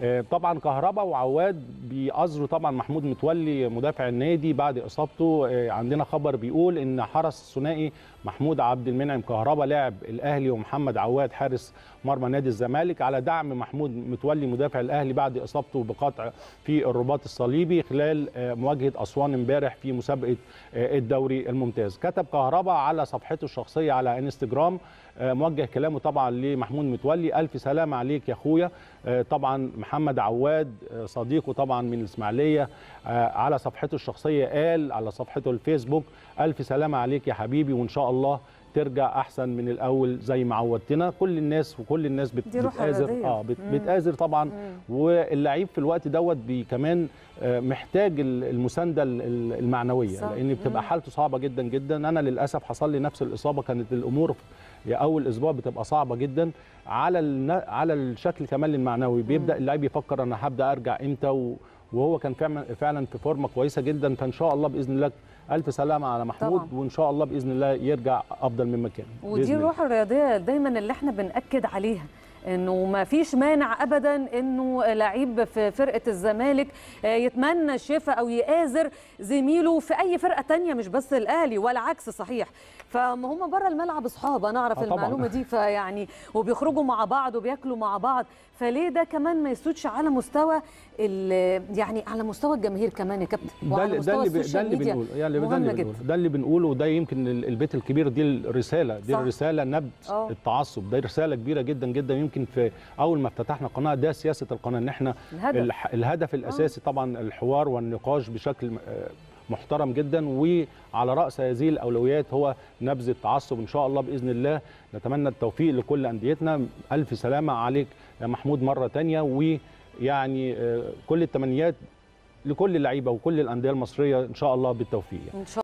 آه، طبعا كهربا وعواد بيأزروا طبعا محمود متولي مدافع النادي بعد اصابته آه، عندنا خبر بيقول ان حرس الثنائي محمود عبد المنعم كهربا لاعب الاهلي ومحمد عواد حارس مرمى نادي الزمالك على دعم محمود متولي مدافع الاهلي بعد اصابته بقطع في الرباط الصليبي خلال آه، مواجهه اسوان امبارح في مسابقه آه، الدوري الممتاز كتب كهربا على صفحته الشخصيه على انستجرام آه، موجه كلامه طبعا لمحمود متولي الف سلام عليك يا اخويا آه، طبعا محمد عواد آه، صديقه طبعا من الاسماعيليه آه، على صفحته الشخصيه قال على صفحته الفيسبوك الف سلام عليك يا حبيبي وان شاء الله ترجع احسن من الاول زي ما عودتنا كل الناس وكل الناس بت دي روح بتآزر الرياضية. اه بت مم. بتآزر طبعا مم. واللعيب في الوقت دوت بي كمان آه، محتاج ال- المسانده ال- ال- المعنويه صح. لان بتبقى مم. حالته صعبه جدا جدا انا للاسف حصل لي نفس الاصابه كانت الامور في اول اسبوع بتبقى صعبه جدا على الن- على الشكل كمان المعنوي بيبدا اللاعب يفكر انا هبدا ارجع امتى و- وهو كان فعلا فعلا في فورمه كويسه جدا فان شاء الله باذن الله الف سلامه على محمود طبعاً. وان شاء الله باذن الله يرجع افضل من مكانه ودي بإذن الله. الروح الرياضيه دايما اللي احنا بناكد عليها انه ما فيش مانع ابدا انه لعيب في فرقه الزمالك آه، يتمنى الشفاء او يآزر زميله في اي فرقه تانية مش بس الاهلي ولا عكس صحيح فهم بره الملعب اصحاب انا اعرف آه طبعاً. المعلومه دي فيعني وبيخرجوا مع بعض وبياكلوا مع بعض فليه ده كمان ما يسودش على مستوى ال- يعني على مستوى الجماهير كمان يا كابتن ده وعلى اللي ده مستوى اللي, بي- ده السوشيال اللي ميديا بنقوله يعني ده مهمة اللي جدا. بنقوله ده اللي بنقوله وده يمكن ال- البيت الكبير دي الرساله دي صح. الرساله نبذ آه. التعصب ده رساله كبيره جدا جدا يمكن في اول ما افتتحنا القناه ده سياسه القناه ان احنا الهدف. الح- الهدف الاساسي طبعا الحوار والنقاش بشكل آه، محترم جدا وعلى راس هذه الاولويات هو نبذ التعصب ان شاء الله باذن الله نتمنى التوفيق لكل انديتنا الف سلامه عليك يا محمود مره تانية ويعني آه، كل التمنيات لكل اللعيبه وكل الانديه المصريه ان شاء الله بالتوفيق يعني. ان شاء